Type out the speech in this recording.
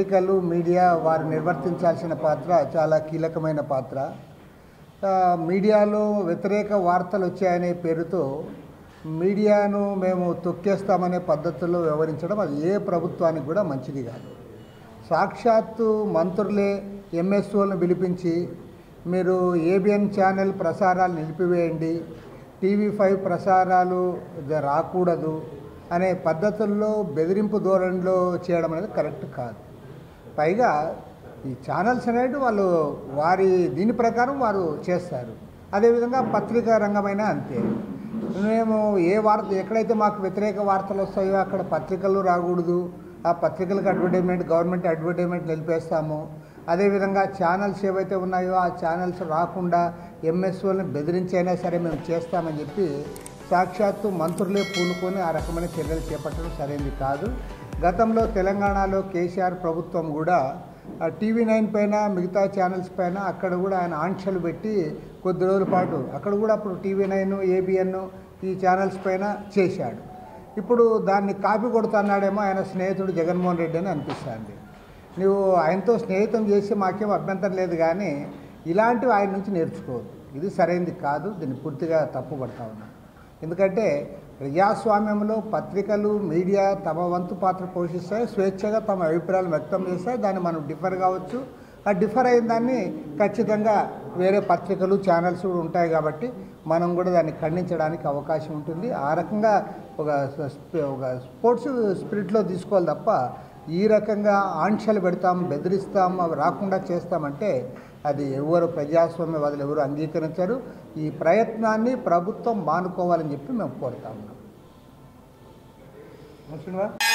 పత్రికలు మీడియా వారు నిర్వర్తించాల్సిన పాత్ర చాలా కీలకమైన పాత్ర ఆ, మీడియాలో వ్యతిరేక వార్తలు వచ్చాయనే పేరుతో మీడియాను మేము తొక్కేస్తామనే పద్ధతుల్లో వ్యవహరించడం అది ఏ ప్రభుత్వానికి కూడా మంచిది కాదు సాక్షాత్తు మంత్రులే ఎంఎస్ఓలను పిలిపించి మీరు ఏబిఎన్ ఛానల్ ప్రసారాలు నిలిపివేయండి టీవీ ఫైవ్ ప్రసారాలు జ- రాకూడదు అనే పద్ధతుల్లో బెదిరింపు ధోరణిలో చేయడం అనేది కరెక్ట్ కాదు పైగా ఈ ఛానల్స్ అనేవి వాళ్ళు వారి దీని ప్రకారం వారు చేస్తారు అదేవిధంగా పత్రికా రంగమైనా అంతే మేము ఏ వార్త ఎక్కడైతే మాకు వ్యతిరేక వార్తలు వస్తాయో అక్కడ పత్రికలు రాకూడదు ఆ పత్రికలకు అడ్వర్టైజ్మెంట్ గవర్నమెంట్ అడ్వర్టైజ్మెంట్ నిలిపేస్తాము అదేవిధంగా ఛానల్స్ ఏవైతే ఉన్నాయో ఆ ఛానల్స్ రాకుండా ఎంఎస్ఓని బెదిరించైనా సరే మేము చేస్తామని చెప్పి సాక్షాత్తు మంత్రులే పూనుకొని ఆ రకమైన చర్యలు చేపట్టడం సరైనది కాదు గతంలో తెలంగాణలో కేసీఆర్ ప్రభుత్వం కూడా ఆ టీవీ నైన్ పైన మిగతా ఛానల్స్ పైన అక్కడ కూడా ఆయన ఆంక్షలు పెట్టి కొద్ది రోజుల పాటు అక్కడ కూడా అప్పుడు టీవీ నైన్ ఏబిఎన్ ఈ ఛానల్స్ పైన చేశాడు ఇప్పుడు దాన్ని కాపీ కొడుతున్నాడేమో ఆయన స్నేహితుడు జగన్మోహన్ రెడ్డి అని అనిపిస్తుంది నువ్వు ఆయనతో స్నేహితం చేసి మాకేం అభ్యంతరం లేదు కానీ ఇలాంటివి ఆయన నుంచి నేర్చుకోవద్దు ఇది సరైనది కాదు దీన్ని పూర్తిగా తప్పుపడతా ఉన్నాను ఎందుకంటే ప్రజాస్వామ్యంలో పత్రికలు మీడియా తమ వంతు పాత్ర పోషిస్తాయి స్వేచ్ఛగా తమ అభిప్రాయాలు వ్యక్తం చేస్తాయి దాన్ని మనం డిఫర్ కావచ్చు ఆ డిఫర్ అయిన దాన్ని ఖచ్చితంగా వేరే పత్రికలు ఛానల్స్ కూడా ఉంటాయి కాబట్టి మనం కూడా దాన్ని ఖండించడానికి అవకాశం ఉంటుంది ఆ రకంగా ఒక స్ప- ఒక స్పోర్ట్స్ స్పిరిట్లో తీసుకోవాలి తప్ప ఈ రకంగా ఆంక్షలు పెడతాం బెదిరిస్తాం అవి రాకుండా చేస్తామంటే అది ఎవరు ప్రజాస్వామ్యవాదులు ఎవరు అంగీకరించరు ఈ ప్రయత్నాన్ని ప్రభుత్వం మానుకోవాలని చెప్పి మేము కోరుతా ఉన్నాం ముస్లింవా